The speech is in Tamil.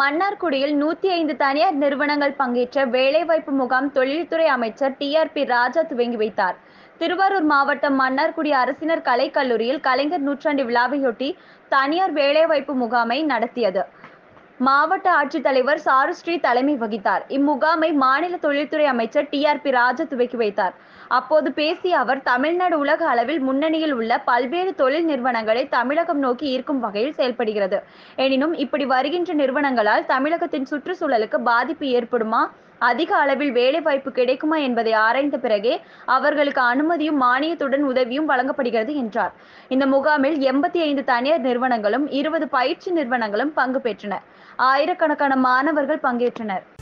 மன்னார்குடியில் நூத்தி ஐந்து தனியார் நிறுவனங்கள் பங்கேற்ற வேலைவாய்ப்பு முகாம் தொழில்துறை அமைச்சர் டி ஆர் பி ராஜா துவங்கி வைத்தார் திருவாரூர் மாவட்டம் மன்னார்குடி அரசினர் கலைக் கல்லூரியில் கலைஞர் நூற்றாண்டு விழாவையொட்டி தனியார் வேலைவாய்ப்பு முகாமை நடத்தியது மாவட்ட ஆட்சித்தலைவர் சாருஸ்ரீ தலைமை வகித்தார் இம்முகாமை மாநில தொழில்துறை அமைச்சர் டி ஆர் பி ராஜா துவக்கி வைத்தார் அப்போது பேசிய அவர் தமிழ்நாடு உலக அளவில் முன்னணியில் உள்ள பல்வேறு தொழில் நிறுவனங்களை தமிழகம் நோக்கி ஈர்க்கும் வகையில் செயல்படுகிறது எனினும் இப்படி வருகின்ற நிறுவனங்களால் தமிழகத்தின் சுற்றுச்சூழலுக்கு பாதிப்பு ஏற்படுமா அதிக அளவில் வேலைவாய்ப்பு கிடைக்குமா என்பதை ஆராய்ந்த பிறகே அவர்களுக்கு அனுமதியும் மானியத்துடன் உதவியும் வழங்கப்படுகிறது என்றார் இந்த முகாமில் எண்பத்தி ஐந்து தனியார் நிறுவனங்களும் இருபது பயிற்சி நிறுவனங்களும் பங்கு பெற்றன ஆயிரக்கணக்கான மாணவர்கள் பங்கேற்றனர்